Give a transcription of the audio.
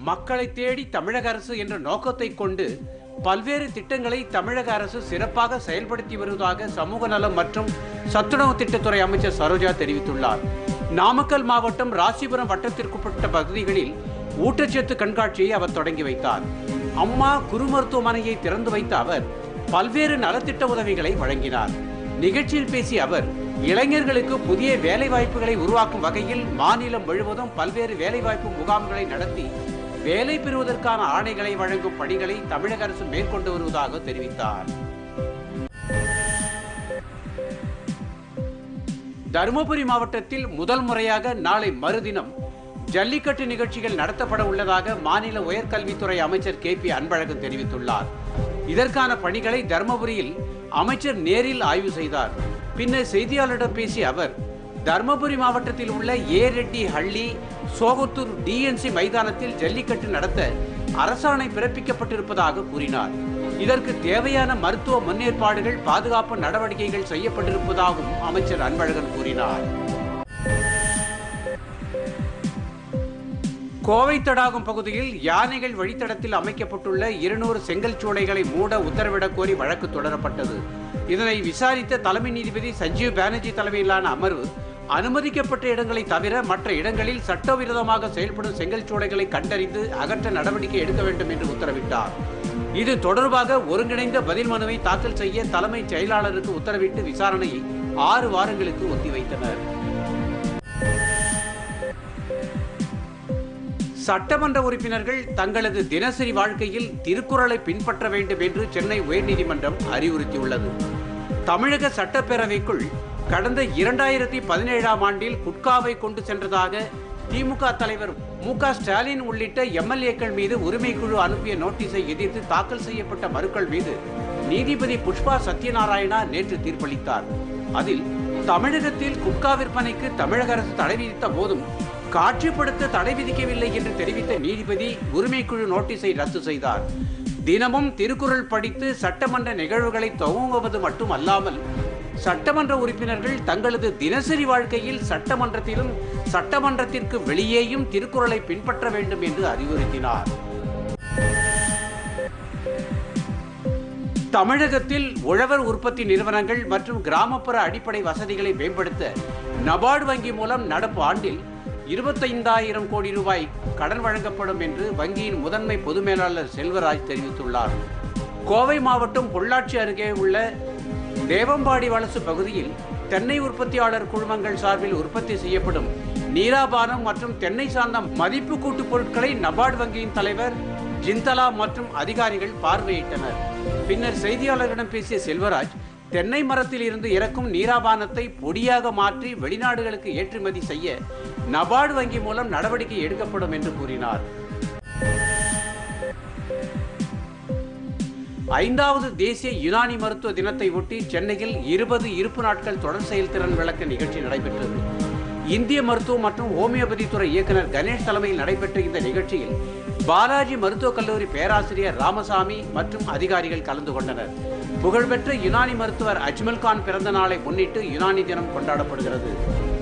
மக்களை தேடி தமிழக அரசு என்ற நோக்கத்தை கொண்டு பல்வேறு திட்டங்களை தமிழக அரசு சிறப்பாக செயல்படுத்தி வருவதாக சமூக நலம் மற்றும் சத்துணவு திட்டத்துறை அமைச்சர் சரோஜா தெரிவித்துள்ளார் நாமக்கல் மாவட்டம் ராசிபுரம் வட்டத்திற்குட்பட்ட பகுதிகளில் ஊட்டச்சத்து கண்காட்சியை அவர் தொடங்கி வைத்தார் அம்மா குரு மருத்துவமனையை திறந்து வைத்த அவர் பல்வேறு நலத்திட்ட உதவிகளை வழங்கினார் நிகழ்ச்சியில் பேசிய அவர் இளைஞர்களுக்கு புதிய வேலைவாய்ப்புகளை உருவாக்கும் வகையில் மாநிலம் முழுவதும் பல்வேறு வேலைவாய்ப்பு முகாம்களை நடத்தி வேலை பெறுவதற்கான ஆணைகளை வழங்கும் பணிகளை தமிழக அரசு மேற்கொண்டு வருவதாக தெரிவித்தார் தருமபுரி மாவட்டத்தில் முதல் முறையாக நாளை மறுதினம் ஜல்லிக்கட்டு நிகழ்ச்சிகள் நடத்தப்பட உள்ளதாக மாநில உயர்கல்வித்துறை அமைச்சர் கே பி அன்பழகன் தெரிவித்துள்ளார் இதற்கான பணிகளை தருமபுரியில் அமைச்சர் நேரில் ஆய்வு செய்தார் பின்னர் செய்தியாளரிடம் பேசிய அவர் தருமபுரி மாவட்டத்தில் உள்ள ஏ ரெட்டி ஹள்ளி சோகத்தூர் டிஎன்சி மைதானத்தில் ஜல்லிக்கட்டு நடத்த அரசாணை பிறப்பிக்கப்பட்டிருப்பதாக கூறினார் இதற்கு தேவையான மருத்துவ முன்னேற்பாடுகள் பாதுகாப்பு நடவடிக்கைகள் செய்யப்பட்டிருப்பதாகவும் அமைச்சர் அன்பழகன் கூறினார் கோவை தடாகம் பகுதியில் யானைகள் வழித்தடத்தில் அமைக்கப்பட்டுள்ள இருநூறு செங்கல் சூளைகளை மூட உத்தரவிடக் கோரி வழக்கு தொடரப்பட்டது இதனை விசாரித்த தலைமை நீதிபதி சஞ்சீவ் பானர்ஜி தலைமையிலான அமர்வு அனுமதிக்கப்பட்ட இடங்களை தவிர மற்ற இடங்களில் சட்டவிரோதமாக செயல்படும் செங்கல் சூளைகளை கண்டறிந்து அகற்ற நடவடிக்கை எடுக்க வேண்டும் என்று உத்தரவிட்டார் இது தொடர்பாக ஒருங்கிணைந்த பதில் மனுவை தாக்கல் செய்ய தலைமைச் செயலாளருக்கு உத்தரவிட்டு விசாரணையை ஆறு வாரங்களுக்கு ஒத்திவைத்தனர் சட்டமன்ற உறுப்பினர்கள் தங்களது தினசரி வாழ்க்கையில் திருக்குறளை பின்பற்ற வேண்டும் என்று சென்னை உயர்நீதிமன்றம் அறிவுறுத்தியுள்ளது தமிழக சட்டப்பேரவைக்குள் கடந்த இரண்டாயிரத்தி பதினேழாம் ஆண்டில் குட்காவை கொண்டு சென்றதாக திமுக தலைவர் மு க ஸ்டாலின் உள்ளிட்ட எம்எல்ஏக்கள் மீது உரிமைக்குழு அனுப்பிய நோட்டீஸை எதிர்த்து தாக்கல் செய்யப்பட்ட மனுக்கள் மீது நீதிபதி புஷ்பா சத்யநாராயணா நேற்று தீர்ப்பளித்தார் அதில் தமிழகத்தில் குட்கா விற்பனைக்கு தமிழக அரசு தடை விதித்த போதும் காட்சிப்படுத்த தடை விதிக்கவில்லை என்று தெரிவித்த நீதிபதி உரிமைக்குழு நோட்டீஸை ரத்து செய்தார் தினமும் திருக்குறள் படித்து சட்டமன்ற நிகழ்வுகளை துவங்குவது மட்டுமல்லாமல் சட்டமன்ற உறுப்பினர்கள் தங்களது தினசரி வாழ்க்கையில் சட்டமன்றத்திலும் சட்டமன்றத்திற்கு வெளியேயும் திருக்குறளை பின்பற்ற வேண்டும் என்று அறிவுறுத்தினார் தமிழகத்தில் உழவர் உற்பத்தி நிறுவனங்கள் மற்றும் கிராமப்புற அடிப்படை வசதிகளை மேம்படுத்த நபார்டு வங்கி மூலம் நடப்பு ஆண்டில் இருபத்தைந்தாயிரம் கோடி ரூபாய் கடன் வழங்கப்படும் என்று வங்கியின் முதன்மை பொது மேலாளர் செல்வராஜ் தெரிவித்துள்ளார் கோவை மாவட்டம் பொள்ளாச்சி அருகே உள்ள தேவம்பாடி வலசு பகுதியில் தென்னை உற்பத்தியாளர் குழுமங்கள் சார்பில் உற்பத்தி செய்யப்படும் நீராபானம் மற்றும் தென்னை சார்ந்த மதிப்பு கூட்டு பொருட்களை நபார்டு வங்கியின் தலைவர் ஜிந்தலா மற்றும் அதிகாரிகள் பார்வையிட்டனர் பின்னர் செய்தியாளர்களிடம் பேசிய செல்வராஜ் தென்னை மரத்தில் இருந்து இறக்கும் நீராபானத்தை பொடியாக மாற்றி வெளிநாடுகளுக்கு ஏற்றுமதி செய்ய நபார்டு வங்கி மூலம் நடவடிக்கை எடுக்கப்படும் என்று கூறினார் ஐந்தாவது தேசிய யுனானி மருத்துவ தினத்தை ஒட்டி சென்னையில் இருபது இருப்பு நாட்கள் தொடர் செயல்திறன் விளக்க நிகழ்ச்சி நடைபெற்றது இந்திய மருத்துவம் மற்றும் ஹோமியோபதி துறை இயக்குனர் கணேஷ் தலைமையில் நடைபெற்ற இந்த நிகழ்ச்சியில் பாலாஜி மருத்துவக் கல்லூரி பேராசிரியர் ராமசாமி மற்றும் அதிகாரிகள் கலந்து கொண்டனர் புகழ்பெற்ற யுனானி மருத்துவர் அஜ்மல் கான் பிறந்த நாளை முன்னிட்டு யுனானி தினம் கொண்டாடப்படுகிறது